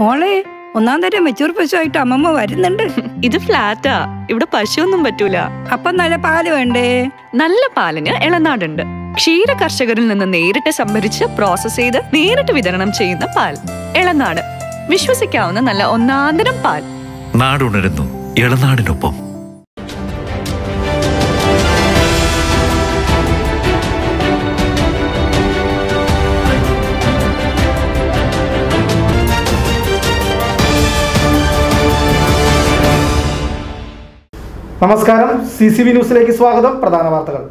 മോളെ ഒന്നാം തരം മെച്ചൂർ പശുവായിട്ട് അമ്മമ്മ വരുന്നുണ്ട് ഇത് ഫ്ലാറ്റാ ഇവിടെ പശുവൊന്നും പറ്റൂല അപ്പൊ നല്ല പാല് വേണ്ടേ നല്ല പാലിന് ഇളനാടുണ്ട് ക്ഷീര കർഷകരിൽ നിന്ന് നേരിട്ട് സംഭരിച്ച് പ്രോസസ് ചെയ്ത് നേരിട്ട് വിതരണം ചെയ്യുന്ന പാൽ ഇളനാട് വിശ്വസിക്കാവുന്ന നല്ല ഒന്നാന്തരം പാൽ നാടുണരുന്നു ഇളനാടിനൊപ്പം നമസ്കാരം സി സി വി ന്യൂസിലേക്ക് സ്വാഗതം പ്രധാന വാർത്തകൾ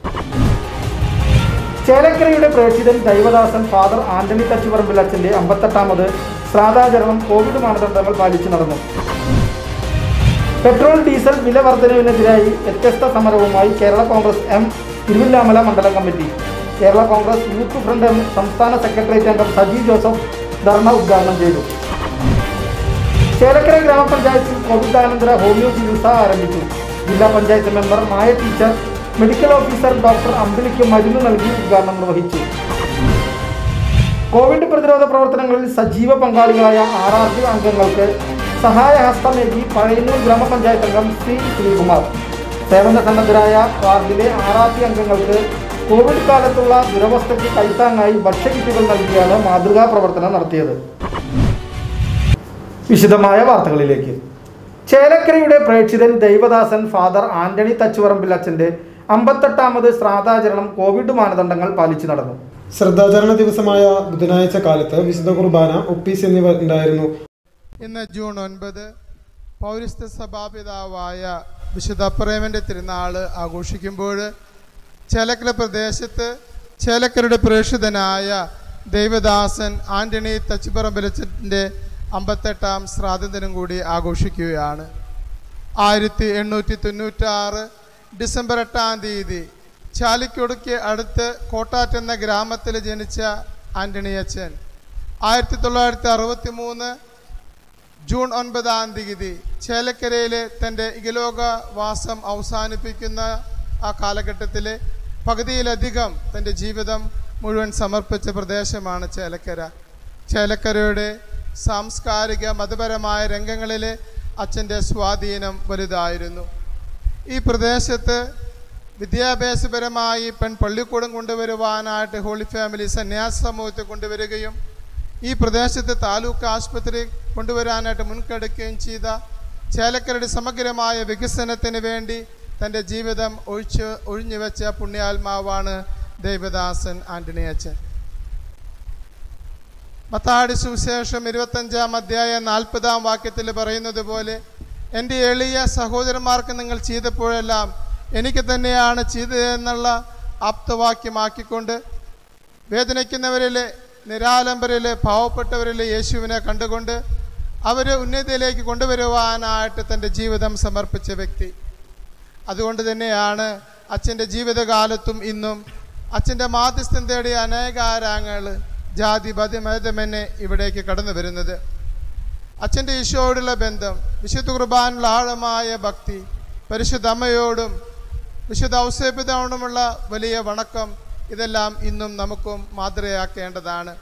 ചേലക്കരയുടെ പ്രേക്ഷിതൻ ദൈവദാസൻ ഫാദർ ആന്റണി തച്ചുപറമ്പിൽ അച്ഛന്റെ അമ്പത്തെട്ടാമത് ശ്രാദ്ധാചരണം കോവിഡ് മാനദണ്ഡങ്ങൾ പാലിച്ചു നടന്നു പെട്രോൾ ഡീസൽ വില വർധനവിനെതിരായി വ്യത്യസ്ത സമരവുമായി കേരള കോൺഗ്രസ് എം തിരുവില്ലാമല മണ്ഡലം committee Kerala Congress youth front M സംസ്ഥാന സെക്രട്ടേറിയറ്റ് അംഗം സജി ജോസഫ് ധർണ ഉദ്ഘാടനം ചെയ്തു ചേലക്കര ഗ്രാമപഞ്ചായത്തിൽ കോവിഡാനന്തര ഹോമിയോ ചികിത്സ ആരംഭിച്ചു ജില്ലാ panchayat member Maya teacher medical officer doctor അമ്പിളിക്ക് മരുന്ന് നൽകി ഉദ്ഘാടനം നിർവഹിച്ചു കോവിഡ് പ്രതിരോധ പ്രവർത്തനങ്ങളിൽ സജീവ പങ്കാളികളായ ആർ ആർ പി അംഗങ്ങൾക്ക് സഹായഹസ്തമേകി പഴയന്നൂർ ഗ്രാമപഞ്ചായത്ത് അംഗം സി ശ്രീകുമാർ സേവന സന്നദ്ധരായ വാർഡിലെ ആർ ആർ പി അംഗങ്ങൾക്ക് കോവിഡ് കാലത്തുള്ള ദുരവസ്ഥയ്ക്ക് കൈത്താങ്ങായി ഭക്ഷ്യക്കിറ്റുകൾ നൽകിയാണ് മാതൃകാ പ്രവർത്തനം നടത്തിയത് വിശദമായ വാർത്തകളിലേക്ക് ചേലക്കരയുടെ പ്രേക്ഷിതൻ ദൈവദാസൻ ഫാദർ ആന്റണി തച്ചുവറമ്പിൽ അച്ഛന്റെ അമ്പത്തെട്ടാമത് ശ്രാദ്ധാചരണം കോവിഡ് മാനദണ്ഡങ്ങൾ പാലിച്ചു നടന്നു ശ്രദ്ധാചരണ ദിവസമായ ബുധനാഴ്ച കാലത്ത് വിശുദ്ധ കുർബാന ഒപ്പീസ് എന്നിവ ഉണ്ടായിരുന്നു ഇന്ന് ജൂൺ ഒൻപത് പൗരസ്ത്യ സഭാപിതാവായ വിശുദ്ധ പ്രേമൻ്റെ തിരുനാൾ ആഘോഷിക്കുമ്പോൾ ചേലക്കര പ്രദേശത്ത് ചേലക്കരയുടെ പ്രേക്ഷിതനായ ദൈവദാസൻ ആന്റണി തച്ചുപറമ്പലച്ചൻ്റെ അമ്പത്തെട്ടാം ശ്രാദ്ധദിനം കൂടി ആഘോഷിക്കുകയാണ് ആയിരത്തി എണ്ണൂറ്റി തൊണ്ണൂറ്റാറ് ഡിസംബർ എട്ടാം തീയതി ചാലിക്കൊടുക്ക് അടുത്ത് കോട്ടാറ്റ് എന്ന ഗ്രാമത്തിൽ ജനിച്ച ആന്റണി അച്ഛൻ ആയിരത്തി തൊള്ളായിരത്തി അറുപത്തി മൂന്ന് ജൂൺ ഒൻപതാം തീയതി ചേലക്കരയിലെ തൻ്റെ ഇകലോകവാസം അവസാനിപ്പിക്കുന്ന ആ കാലഘട്ടത്തിൽ പകുതിയിലധികം തൻ്റെ ജീവിതം മുഴുവൻ സമർപ്പിച്ച പ്രദേശമാണ് ചേലക്കര ചേലക്കരയുടെ സാംസ്കാരിക മതപരമായ രംഗങ്ങളിൽ അച്ഛൻ്റെ സ്വാധീനം വലുതായിരുന്നു ഈ പ്രദേശത്ത് വിദ്യാഭ്യാസപരമായി പെൺ പള്ളിക്കൂടം കൊണ്ടുവരുവാനായിട്ട് ഹോളി ഫാമിലി സന്യാസ സമൂഹത്തെ കൊണ്ടുവരികയും ഈ പ്രദേശത്ത് താലൂക്ക് ആശുപത്രി കൊണ്ടുവരാനായിട്ട് മുൻകെടുക്കുകയും ചെയ്ത ചേലക്കരയുടെ സമഗ്രമായ വികസനത്തിന് വേണ്ടി തൻ്റെ ജീവിതം ഒഴിച്ച് ഒഴിഞ്ഞു വെച്ച പുണ്യാത്മാവാണ് ദേവദാസൻ ആന്റണി അച്ഛൻ മത്താടി സുവിശേഷം ഇരുപത്തഞ്ചാം അധ്യായ നാൽപ്പതാം വാക്യത്തിൽ പറയുന്നത് പോലെ എൻ്റെ എളിയ സഹോദരന്മാർക്ക് നിങ്ങൾ ചെയ്തപ്പോഴെല്ലാം എനിക്ക് തന്നെയാണ് ചെയ്തതെന്നുള്ള ആപ്തവാക്യമാക്കിക്കൊണ്ട് വേദനിക്കുന്നവരിലെ നിരാലംബരിലെ പാവപ്പെട്ടവരിലെ യേശുവിനെ കണ്ടുകൊണ്ട് അവരെ ഉന്നതിയിലേക്ക് കൊണ്ടുവരുവാനായിട്ട് തൻ്റെ ജീവിതം സമർപ്പിച്ച വ്യക്തി അതുകൊണ്ട് തന്നെയാണ് അച്ഛൻ്റെ ജീവിതകാലത്തും ഇന്നും അച്ഛൻ്റെ മാധ്യസ്ഥം തേടിയ അനേകാരാങ്ങൾ ജാതി ബതിമതമെന്നെ ഇവിടേക്ക് കടന്നു വരുന്നത് അച്ഛൻ്റെ ഈശോയോടുള്ള ബന്ധം വിശുദ്ധ കുർബാനുള്ള ആഴമായ ഭക്തി പരിശുദ്ധ അമ്മയോടും വിശുദ്ധ ഔസേപിതാവോടുമുള്ള വലിയ വണക്കം ഇതെല്ലാം ഇന്നും നമുക്കും മാതൃകയാക്കേണ്ടതാണ്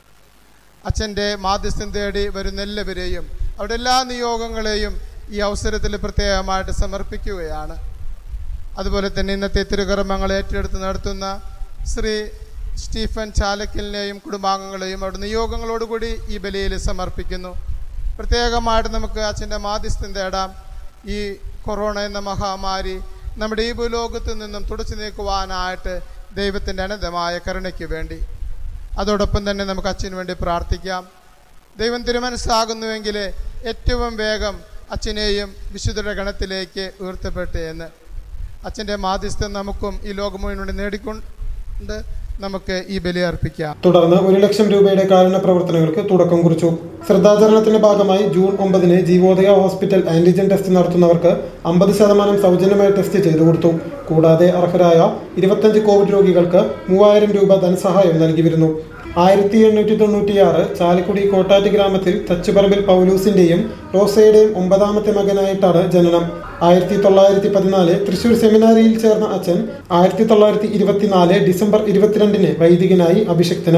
അച്ഛൻ്റെ മാധ്യസ്ഥം തേടി വരുന്ന എല്ലാവരെയും അവിടെ എല്ലാ നിയോഗങ്ങളെയും ഈ അവസരത്തിൽ പ്രത്യേകമായിട്ട് സമർപ്പിക്കുകയാണ് അതുപോലെ തന്നെ ഇന്നത്തെ തിരുകർമ്മങ്ങൾ ഏറ്റെടുത്ത് നടത്തുന്ന ശ്രീ സ്റ്റീഫൻ ചാലക്കലിനെയും കുടുംബാംഗങ്ങളെയും അവിടെ നിയോഗങ്ങളോടുകൂടി ഈ ബലിയിൽ സമർപ്പിക്കുന്നു പ്രത്യേകമായിട്ട് നമുക്ക് അച്ഛൻ്റെ മാധ്യസ്ഥം തേടാം ഈ കൊറോണ എന്ന മഹാമാരി നമ്മുടെ ഈ ഭൂലോകത്ത് നിന്നും തുടച്ചു നീക്കുവാനായിട്ട് ദൈവത്തിൻ്റെ അനന്തമായ കരുണയ്ക്ക് വേണ്ടി അതോടൊപ്പം തന്നെ നമുക്ക് അച്ഛന് വേണ്ടി പ്രാർത്ഥിക്കാം ദൈവം തിരുമനസ്സാകുന്നുവെങ്കിൽ ഏറ്റവും വേഗം അച്ഛനെയും വിശുദ്ധരുടെ ഗണത്തിലേക്ക് ഉയർത്തപ്പെട്ടെ എന്ന് അച്ഛൻ്റെ മാധ്യസ്ഥം നമുക്കും ഈ ലോകം മുഴുവൻ വേണ്ടി നേടിക്കൊണ്ട് നമുക്ക് ഈ ബലി അർപ്പിക്കാം തുടർന്ന് ഒരു ലക്ഷം രൂപയുടെ കാരുണ്യ പ്രവർത്തനങ്ങൾക്ക് തുടക്കം കുറിച്ചു ശ്രദ്ധാചരണത്തിന്റെ ഭാഗമായി ജൂൺ ഒമ്പതിന് ജീവോദയ ഹോസ്പിറ്റൽ ആന്റിജൻ ടെസ്റ്റ് നടത്തുന്നവർക്ക് അമ്പത് ശതമാനം സൗജന്യമായി ടെസ്റ്റ് ചെയ്തു കൊടുത്തു കൂടാതെ അർഹരായ ഇരുപത്തഞ്ച് കോവിഡ് രോഗികൾക്ക് മൂവായിരം രൂപ ധനസഹായം നൽകി വരുന്നു ആയിരത്തി എണ്ണൂറ്റി തൊണ്ണൂറ്റിയാറ് ചാലക്കുടി കോട്ടാറ്റ് ഗ്രാമത്തിൽ തച്ചുപറമ്പിൽ പൗലൂസിന്റെയും റോസയുടെയും ഒമ്പതാമത്തെ മകനായിട്ടാണ് ജനനം ആയിരത്തി തൊള്ളായിരത്തി പതിനാല് തൃശൂർ സെമിനാരിയിൽ ചേർന്ന അച്ഛൻ ആയിരത്തി തൊള്ളായിരത്തി ഇരുപത്തിനാല് ഡിസംബർ ഇരുപത്തിരണ്ടിന് വൈദികനായി അഭിഷിക്തനായി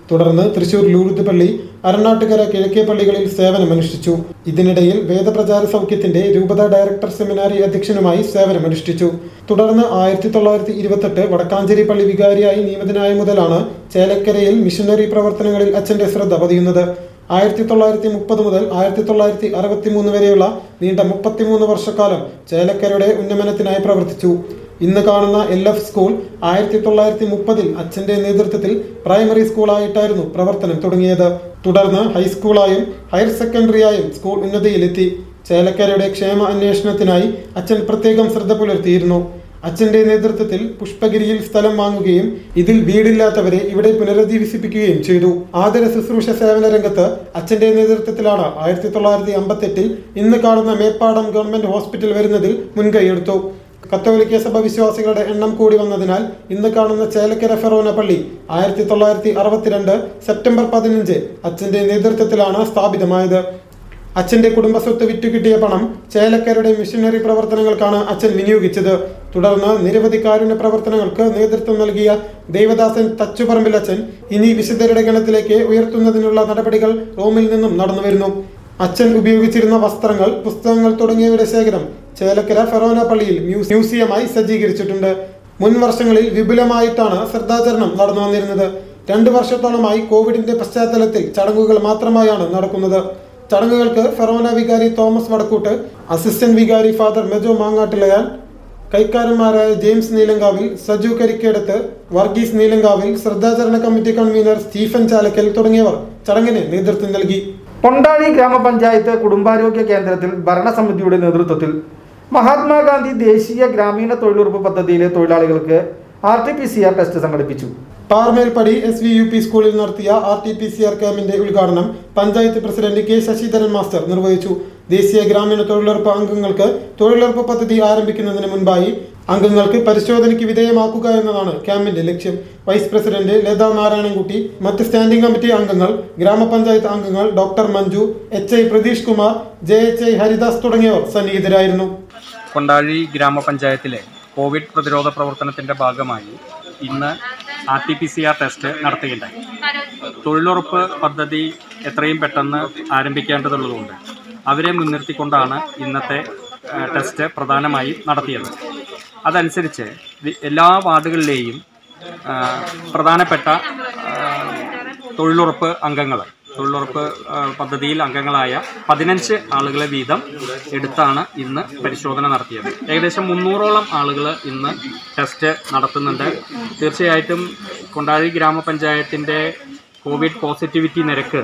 തുടർന്ന് തൃശൂർ ലൂർദ് പള്ളി അരനാട്ടുകര കിഴക്കേ പള്ളികളിൽ സേവനമനുഷ്ഠിച്ചു ഇതിനിടയിൽ വേദപ്രചാര സൗഖ്യത്തിന്റെ രൂപത ഡയറക്ടർ സെമിനാരി അധ്യക്ഷനുമായി സേവനമനുഷ്ഠിച്ചു തുടർന്ന് ആയിരത്തി തൊള്ളായിരത്തി ഇരുപത്തെട്ട് വടക്കാഞ്ചേരി പള്ളി വികാരിയായി നിയമിതനായ മുതലാണ് ചേലക്കരയിൽ മിഷനറി പ്രവർത്തനങ്ങളിൽ അച്ഛന്റെ ശ്രദ്ധ പതിയുന്നത് ആയിരത്തി തൊള്ളായിരത്തി മുപ്പത് മുതൽ ആയിരത്തി തൊള്ളായിരത്തി അറുപത്തി മൂന്ന് വരെയുള്ള നീണ്ട മുപ്പത്തിമൂന്ന് വർഷക്കാലം ചേലക്കരയുടെ ഉന്നമനത്തിനായി പ്രവർത്തിച്ചു ഇന്ന് കാണുന്ന എൽ എഫ് സ്കൂൾ ആയിരത്തി തൊള്ളായിരത്തി മുപ്പതിൽ അച്ഛന്റെ നേതൃത്വത്തിൽ പ്രൈമറി സ്കൂളായിട്ടായിരുന്നു പ്രവർത്തനം തുടങ്ങിയത് തുടർന്ന് ഹൈസ്കൂളായും ഹയർ സെക്കൻഡറിയായും സ്കൂൾ ഉന്നതിയിലെത്തി ചേലക്കരയുടെ ക്ഷേമ അന്വേഷണത്തിനായി അച്ഛൻ പ്രത്യേകം ശ്രദ്ധ പുലർത്തിയിരുന്നു അച്ഛന്റെ നേതൃത്വത്തിൽ പുഷ്പഗിരിയിൽ സ്ഥലം വാങ്ങുകയും ഇതിൽ വീടില്ലാത്തവരെ ഇവിടെ പുനരധിവസിപ്പിക്കുകയും ചെയ്തു ആദര ശുശ്രൂഷ സേവന രംഗത്ത് അച്ഛന്റെ നേതൃത്വത്തിലാണ് ആയിരത്തി തൊള്ളായിരത്തി അമ്പത്തെട്ടിൽ ഇന്ന് കാണുന്ന മേപ്പാടം ഗവൺമെന്റ് ഹോസ്പിറ്റൽ വരുന്നതിൽ മുൻകൈയെടുത്തു കത്തോലിക്ക സഭ വിശ്വാസികളുടെ എണ്ണം കൂടി വന്നതിനാൽ ഇന്ന് കാണുന്ന ചേലക്കര ഫെറോന പള്ളി ആയിരത്തി തൊള്ളായിരത്തി അറുപത്തിരണ്ട് സെപ്റ്റംബർ പതിനഞ്ച് അച്ഛന്റെ നേതൃത്വത്തിലാണ് സ്ഥാപിതമായത് അച്ഛന്റെ കുടുംബസ്വത്ത് വിറ്റു കിട്ടിയ പണം ചേലക്കരുടെ മിഷനറി പ്രവർത്തനങ്ങൾക്കാണ് അച്ഛൻ വിനിയോഗിച്ചത് തുടർന്ന് നിരവധി കാരുണ്യ പ്രവർത്തനങ്ങൾക്ക് നേതൃത്വം നൽകിയ ദേവദാസൻ തച്ചുപറമ്പിൽ അച്ഛൻ ഇനി വിശുദ്ധരുടെ ഗണത്തിലേക്ക് ഉയർത്തുന്നതിനുള്ള നടപടികൾ റോമിൽ നിന്നും നടന്നുവരുന്നു അച്ഛൻ ഉപയോഗിച്ചിരുന്ന വസ്ത്രങ്ങൾ പുസ്തകങ്ങൾ തുടങ്ങിയവയുടെ ശേഖരം ചേലക്കര ഫെറോന പള്ളിയിൽ മ്യൂസ്- മ്യൂസിയമായി സജ്ജീകരിച്ചിട്ടുണ്ട് മുൻ വർഷങ്ങളിൽ വിപുലമായിട്ടാണ് ശ്രദ്ധാചരണം നടന്നു വന്നിരുന്നത് രണ്ടു വർഷത്തോളമായി കോവിഡിന്റെ പശ്ചാത്തലത്തിൽ ചടങ്ങുകൾ മാത്രമായാണ് നടക്കുന്നത് ചടങ്ങുകൾക്ക് ഫെറോന വികാരി തോമസ് വടക്കൂട്ട് അസിസ്റ്റന്റ് വികാരി ഫാദർ മെജോ മാങ്ങാട്ടിലയാൻ കൈക്കാരന്മാരായ ജെയിംസ് നീലങ്കാവിൽ സജു കരിക്കേടത്ത് വർഗീസ് നീലങ്കാവിൽ ശ്രദ്ധാചരണ കമ്മിറ്റി കൺവീനർ സ്റ്റീഫൻ ചാലക്കൽ തുടങ്ങിയവർ ചടങ്ങിന് നേതൃത്വം നൽകി പൊണ്ടാഴി ഗ്രാമപഞ്ചായത്ത് കുടുംബാരോഗ്യ കേന്ദ്രത്തിൽ ഭരണസമിതിയുടെ നേതൃത്വത്തിൽ മഹാത്മാഗാന്ധി ദേശീയ ഗ്രാമീണ തൊഴിലുറപ്പ് പദ്ധതിയിലെ തൊഴിലാളികൾക്ക് R T P C R test സംഘടിപ്പിച്ചു Parmelpadi S V U P സ്കൂളിൽ നടത്തിയ R T P C R ക്യാമ്പിന്റെ ഉദ്ഘാടനം panchayat president K Sasidharan master നിർവഹിച്ചു ദേശീയ ഗ്രാമീണ തൊഴിലുറപ്പ് അംഗങ്ങൾക്ക് തൊഴിലുറപ്പ് പദ്ധതി ആരംഭിക്കുന്നതിന് മുൻപായി അംഗങ്ങൾക്ക് പരിശോധനയ്ക്ക് വിധേയമാക്കുക എന്നതാണ് ക്യാമ്പിന്റെ ലക്ഷ്യം വൈസ് പ്രസിഡന്റ് ലതാ നാരായണൻകുട്ടി മറ്റ് സ്റ്റാൻഡിംഗ് കമ്മിറ്റി അംഗങ്ങൾ ഗ്രാമപഞ്ചായത്ത് അംഗങ്ങൾ doctor Manju H I Pratheesh Kumar J H I Haridas തുടങ്ങിയവർ സന്നിഹിതരായിരുന്നു കൊണ്ടാഴി ഗ്രാമപഞ്ചായത്തിലെ കോവിഡ് പ്രതിരോധ പ്രവർത്തനത്തിൻ്റെ ഭാഗമായി ഇന്ന് R T P C R test നടത്തുകയുണ്ടായി തൊഴിലുറപ്പ് പദ്ധതി എത്രയും പെട്ടെന്ന് ആരംഭിക്കേണ്ടതുള്ളതുകൊണ്ട് അവരെ മുൻനിർത്തിക്കൊണ്ടാണ് ഇന്നത്തെ ആ, ടെസ്റ്റ് പ്രധാനമായും നടത്തിയത് അതനുസരിച്ച് വി- എല്ലാ വാർഡുകളിലെയും ആ, പ്രധാനപ്പെട്ട ആ, തൊഴിലുറപ്പ് അംഗങ്ങൾ തൊഴിലുറപ്പ് ആ, പദ്ധതിയിൽ അംഗങ്ങളായ പതിനഞ്ച് ആളുകളെ വീതം എടുത്താണ് ഇന്ന് പരിശോധന നടത്തിയത് ഏകദേശം മുന്നൂറോളം ആളുകൾ ഇന്ന് ടെസ്റ്റ് നടത്തുന്നുണ്ട് തീർച്ചയായിട്ടും കൊണ്ടാഴി ഗ്രാമപഞ്ചായത്തിൻ്റെ കോവിഡ് പോസിറ്റിവിറ്റി നിരക്ക്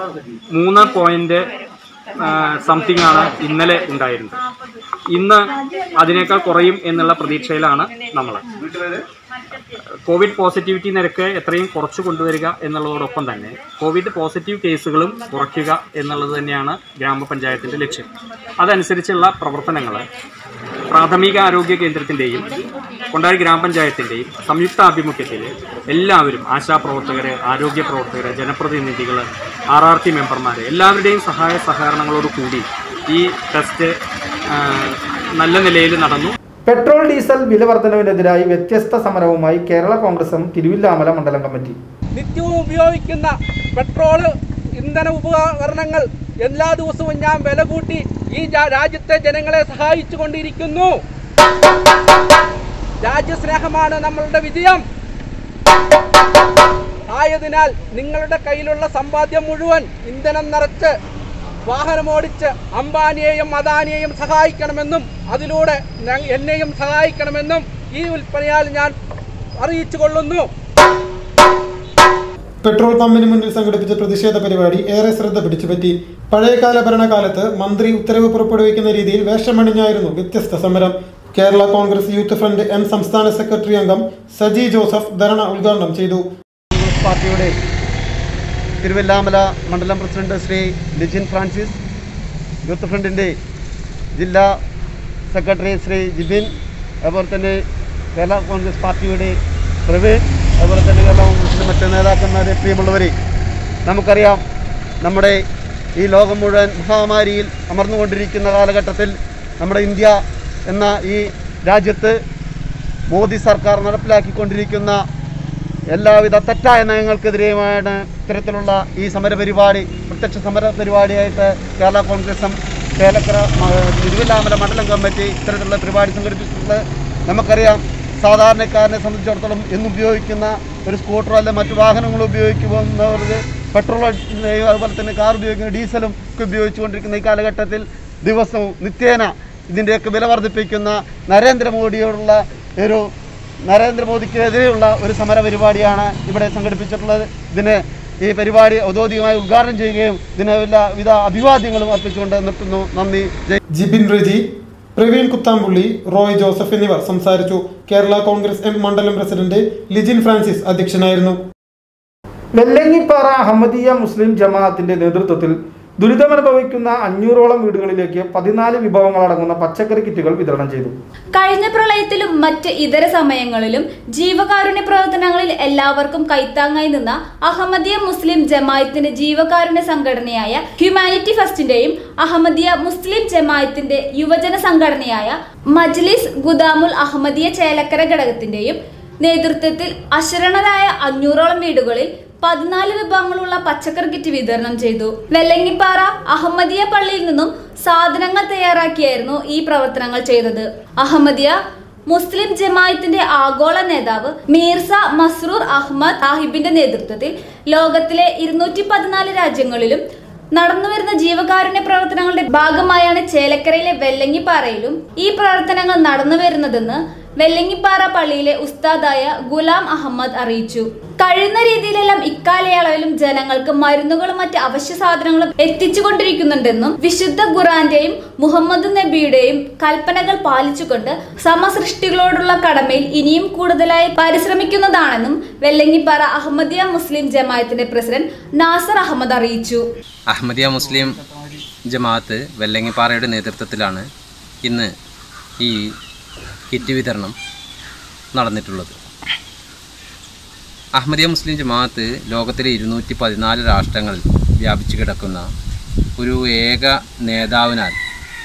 മൂന്ന് പോയിന്റ് സംതിങ് ആണ് ഇന്നലെ ഉണ്ടായിരുന്നത് ഇന്ന് അതിനേക്കാൾ കുറയും എന്നുള്ള പ്രതീക്ഷയിലാണ് നമ്മൾ കോവിഡ് പോസിറ്റിവിറ്റി നിരക്ക് എത്രയും കുറച്ച് കൊണ്ടുവരിക എന്നുള്ളതോടൊപ്പം തന്നെ കോവിഡ് പോസിറ്റീവ് കേസുകളും കുറയ്ക്കുക എന്നുള്ളത് തന്നെയാണ് ഗ്രാമപഞ്ചായത്തിൻ്റെ ലക്ഷ്യം അതനുസരിച്ചുള്ള പ്രവർത്തനങ്ങൾ പ്രാഥമിക ആരോഗ്യ കേന്ദ്രത്തിൻ്റെയും കൊണ്ടാഴി ഗ്രാമപഞ്ചായത്തിൻ്റെയും സംയുക്ത ആഭിമുഖ്യത്തിൽ എല്ലാവരും ആശാപ്രവർത്തകർ ആരോഗ്യ പ്രവർത്തകർ ജനപ്രതിനിധികൾ ആർ ആർ ടി മെമ്പർമാർ എല്ലാവരുടെയും സഹായ സഹകരണങ്ങളോട് കൂടി ഈ ടെസ്റ്റ് ആ, നല്ല നിലയിൽ നടന്നു പെട്രോൾ ഡീസൽ വില വർധനവിനെതിരായി വ്യത്യസ്ത സമരവുമായി കേരള കോൺഗ്രസും തിരുവില്ലാമല മണ്ഡലം കമ്മിറ്റി നിത്യവും ഉപയോഗിക്കുന്ന പെട്രോള് ഇന്ധന ഉപകരണങ്ങൾ എല്ലാ ദിവസവും ഞാൻ വില കൂട്ടി ഈ ജാ- രാജ്യത്തെ ജനങ്ങളെ സഹായിച്ചു കൊണ്ടിരിക്കുന്നു രാജ്യസ്നേഹമാണ് നമ്മളുടെ വിജയം ആയതിനാൽ നിങ്ങളുടെ കയ്യിലുള്ള സമ്പാദ്യം മുഴുവൻ ഇന്ധനം നിറച്ച് വാഹനമോടിച്ച് അംബാനിയെയും അദാനിയെയും സഹായിക്കണമെന്നും അതിലൂടെ ഞ- എന്നെയും സഹായിക്കണമെന്നും ഈ വിൽപ്പനയാൽ ഞാൻ അറിയിച്ചു കൊള്ളുന്നു പെട്രോൾ പമ്പിന് മുന്നിൽ സംഘടിപ്പിച്ച പ്രതിഷേധ പരിപാടി ഏറെ ശ്രദ്ധ പിടിച്ചുപറ്റി പഴയകാല ഭരണകാലത്ത് മന്ത്രി ഉത്തരവ് പുറപ്പെടുവിക്കുന്ന രീതിയിൽ വേഷമണിഞ്ഞായിരുന്നു വ്യത്യസ്ത സമരം Kerala Congress youth front M സംസ്ഥാന സെക്രട്ടറി അംഗം സജി ജോസഫ് ധർണ ഉദ്ഘാടനം ചെയ്തു കോൺഗ്രസ് പാർട്ടിയുടെ തിരുവല്ലാമല മണ്ഡലം പ്രസിഡന്റ് ശ്രീ ലിജിൻ ഫ്രാൻസിസ് യൂത്ത് ഫ്രണ്ടിൻ്റെ ജില്ലാ സെക്രട്ടറി ശ്രീ ജിബിൻ അതുപോലെ തന്നെ കേരള കോൺഗ്രസ് പാർട്ടിയുടെ പ്രവീൺ അതുപോലെ തന്നെ കേരള കോൺഗ്രസിൻ്റെ മറ്റ് നേതാക്കന്മാരെ പ്രിയമുള്ളവരെ നമുക്കറിയാം നമ്മുടെ ഈ ലോകം മുഴുവൻ മഹാമാരിയിൽ അമർന്നുകൊണ്ടിരിക്കുന്ന കാലഘട്ടത്തിൽ നമ്മുടെ ഇന്ത്യ എന്ന ഈ രാജ്യത്ത് മോദി സർക്കാർ നടപ്പിലാക്കിക്കൊണ്ടിരിക്കുന്ന എല്ലാവിധ തെറ്റായ നയങ്ങൾക്കെതിരെയുമാണ് ഇത്തരത്തിലുള്ള ഈ സമര പരിപാടി പ്രത്യക്ഷ സമര പരിപാടിയായിട്ട് കേരള കോൺഗ്രസും ചേലക്കര മ- തിരുവല്ലാമല മണ്ഡലം കമ്മിറ്റി ഇത്തരത്തിലുള്ള പരിപാടി സംഘടിപ്പിച്ചിട്ടുള്ളത് നമുക്കറിയാം സാധാരണക്കാരനെ സംബന്ധിച്ചിടത്തോളം എന്നും ഉപയോഗിക്കുന്ന ഒരു സ്കൂട്ടറോ അല്ലെ മറ്റു വാഹനങ്ങൾ ഉപയോഗിക്കുന്നവർക്ക് പെട്രോൾ അടിക്കുകയും അതുപോലെ തന്നെ കാർ ഉപയോഗിക്കുന്ന ഡീസലും ഒക്കെ ഉപയോഗിച്ചുകൊണ്ടിരിക്കുന്ന ഈ കാലഘട്ടത്തിൽ ദിവസവും നിത്യേന ഇതിൻ്റെയൊക്കെ വില വർദ്ധിപ്പിക്കുന്ന നരേന്ദ്രമോദിയോടുള്ള ഒരു നരേന്ദ്രമോദിക്കെതിരെയുള്ള ഒരു സമര പരിപാടിയാണ് ഇവിടെ സംഘടിപ്പിച്ചിട്ടുള്ളത് ഇതിന് ഈ പരിപാടി ഔദ്യോഗികമായി ഉദ്ഘാടനം ചെയ്യുകയും ഇതിന് എല്ലാവിധ അഭിവാദ്യങ്ങളും അർപ്പിച്ചുകൊണ്ട് നിർത്തുന്നു നന്ദി ജയ് ജിബിൻ റെജി പ്രവീൺ കുത്താമ്പുള്ളി റോയ് ജോസഫ് എന്നിവർ സംസാരിച്ചു കേരള കോൺഗ്രസ് എം മണ്ഡലം പ്രസിഡന്റ് ലിജിൻ ഫ്രാൻസിസ് അധ്യക്ഷനായിരുന്നു വെല്ലങ്ങിപ്പാറ അഹമ്മദീയ മുസ്ലിം ജമാഅത്തിന്റെ നേതൃത്വത്തിൽ ദുരിതമനുഭവിക്കുന്ന അഞ്ഞൂറോളം വീടുകളിലേക്ക് പതിനാല് വിഭവങ്ങളടങ്ങുന്ന പച്ചക്കറി കിറ്റുകൾ വിതരണം ചെയ്തു കഴിഞ്ഞ പ്രളയത്തിലും മറ്റ് ഇതര സമയങ്ങളിലും ജീവകാരുണ്യ പ്രവർത്തനങ്ങളിൽ എല്ലാവർക്കും കൈത്താങ്ങായി നിന്ന അഹമ്മദിയ മുസ്ലിം ജമായത്തിന്റെ ജീവകാരുണ്യ സംഘടനയായ ഹ്യൂമാനിറ്റി ഫസ്റ്റിന്റെയും അഹമ്മദിയ മുസ്ലിം ജമായത്തിന്റെ യുവജന സംഘടനയായ മജ്ലിസ് ഗുദാമുൽ അഹമ്മദിയ ചേലക്കര ഘടകത്തിന്റെയും നേതൃത്വത്തിൽ അശരണരായ അഞ്ഞൂറോളം വീടുകളിൽ പതിനാല് വിഭവങ്ങളുള്ള പച്ചക്കറി കിറ്റ് വിതരണം ചെയ്തു വെല്ലങ്ങിപ്പാറ അഹമ്മദിയ പള്ളിയിൽ നിന്നും സാധനങ്ങൾ തയ്യാറാക്കിയായിരുന്നു ഈ പ്രവർത്തനങ്ങൾ ചെയ്തത് അഹമ്മദിയ മുസ്ലിം ജമായത്തിന്റെ ആഗോള നേതാവ് മീർസ മസ്രൂർ അഹമ്മദ് സാഹിബിന്റെ നേതൃത്വത്തിൽ ലോകത്തിലെ ഇരുന്നൂറ്റി പതിനാല് രാജ്യങ്ങളിലും നടന്നുവരുന്ന ജീവകാരുണ്യ പ്രവർത്തനങ്ങളുടെ ഭാഗമായാണ് ചേലക്കരയിലെ വെല്ലങ്ങിപ്പാറയിലും ഈ പ്രവർത്തനങ്ങൾ നടന്നു വരുന്നതെന്ന് വെല്ലങ്ങിപ്പാറ പള്ളിയിലെ ഉസ്താദായ ഗുലാം അഹമ്മദ് അറിയിച്ചു കഴിയുന്ന രീതിയിലെല്ലാം ഇക്കാലയളവിലും ജനങ്ങൾക്ക് മരുന്നുകളും മറ്റ് അവശ്യ സാധനങ്ങളും എത്തിച്ചുകൊണ്ടിരിക്കുന്നുണ്ടെന്നും വിശുദ്ധ ഖുറാന്റെയും മുഹമ്മദ് നബിയുടെയും കൽപ്പനകൾ പാലിച്ചുകൊണ്ട് സമസൃഷ്ടികളോടുള്ള കടമയിൽ ഇനിയും കൂടുതലായി പരിശ്രമിക്കുന്നതാണെന്നും വെല്ലങ്ങിപ്പാറ അഹമ്മദിയ മുസ്ലിം ജമായത്തിന്റെ പ്രസിഡന്റ് നാസർ അഹമ്മദ് അറിയിച്ചു അഹമ്മദിയ മുസ്ലിം ജമാഅത്ത് വെല്ലങ്ങിപ്പാറയുടെ നേതൃത്വത്തിലാണ് ഇന്ന് ഈ കിറ്റ് വിതരണം നടന്നിട്ടുള്ളത് അഹമ്മദിയ മുസ്ലിം ജമാഅത്ത് ലോകത്തിലെ ഇരുന്നൂറ്റി പതിനാല് രാഷ്ട്രങ്ങളിൽ വ്യാപിച്ചു കിടക്കുന്ന ഒരു ഏക നേതാവിനാൽ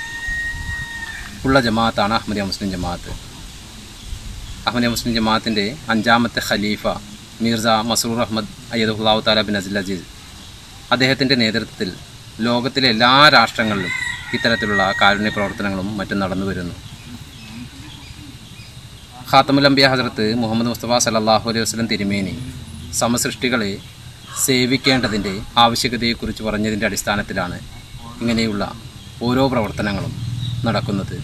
ഉള്ള ജമാഅത്താണ് അഹമ്മദിയ മുസ്ലിം ജമാഅത്ത് അഹമ്മദിയ മുസ്ലിം ജമാഅത്തിൻ്റെ അഞ്ചാമത്തെ ഖലീഫ മീർസ മസൂർ അഹമ്മദ് അയ്യദുല്ലാഹു താല ബിൻ അസിൽ അജീസ് അദ്ദേഹത്തിൻ്റെ നേതൃത്വത്തിൽ ലോകത്തിലെ എല്ലാ രാഷ്ട്രങ്ങളിലും ഇത്തരത്തിലുള്ള കാരുണ്യ പ്രവർത്തനങ്ങളും മറ്റും നടന്നു വരുന്നു ഖാത്തമുൽ അംബിയ ഹസ്രത്ത് മുഹമ്മദ് മുസ്തഫ സലല്ലാഹു അലൈഹി വസ്ലം തിരുമേനി സമസൃഷ്ടികളെ സേവിക്കേണ്ടതിൻ്റെ ആവശ്യകതയെക്കുറിച്ച് പറഞ്ഞതിൻ്റെ അടിസ്ഥാനത്തിലാണ് ഇങ്ങനെയുള്ള ഓരോ പ്രവർത്തനങ്ങളും നടക്കുന്നത്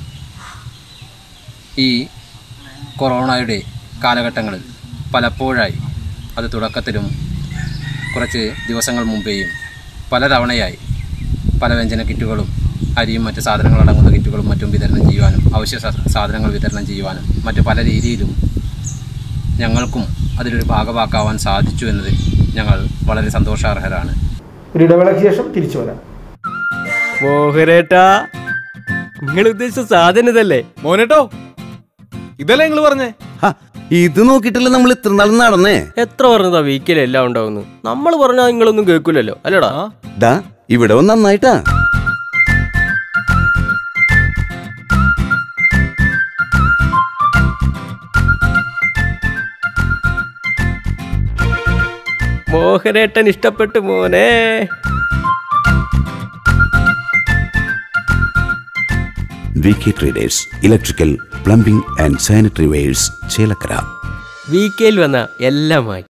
ഈ കൊറോണയുടെ കാലഘട്ടങ്ങളിൽ പലപ്പോഴായി അത് തുടക്കത്തിലും കുറച്ച് ദിവസങ്ങൾ മുമ്പേയും പലതവണയായി പല വ്യഞ്ജന കിറ്റുകളും അരിയും മറ്റ് സാധനങ്ങൾ അടങ്ങുന്ന കിറ്റുകളും മറ്റും വിതരണം ചെയ്യുവാനും അവശ്യ സ- സാധനങ്ങൾ വിതരണം ചെയ്യുവാനും മറ്റു പല രീതിയിലും ഞങ്ങൾക്കും അതിലൊരു ഭാഗമാക്കാവാൻ സാധിച്ചു എന്നതിൽ ഞങ്ങൾ വളരെ സന്തോഷാർഹരാണ് ഒരു ഇടവേളയ്ക്ക് ശേഷം തിരിച്ചു വരാം മോഹനേട്ടാ നിങ്ങൾ ഉദ്ദേശിച്ച സാധനം ഇതല്ലേ മോനേട്ടോ ഇതല്ലേ നിങ്ങൾ പറഞ്ഞേ ഇത് നോക്കിയിട്ടല്ലേ നമ്മൾ ഇത്ര നാൾ നടന്നേ എത്ര പറഞ്ഞതാ വീക്കിൽ എല്ലാം ഉണ്ടാവുന്നു നമ്മൾ പറഞ്ഞാൽ നിങ്ങളൊന്നും കേൾക്കൂലല്ലോ അല്ലടാ ദാ ഇവിടെ വന്ന് നന്നായിട്ടാ മോഹനേട്ടൻ ഇഷ്ടപ്പെട്ടു മോനെ V K traders electrical plumbing and sanitary wares Chelakkara വീക്കേൽ വന്ന എല്ലാമായി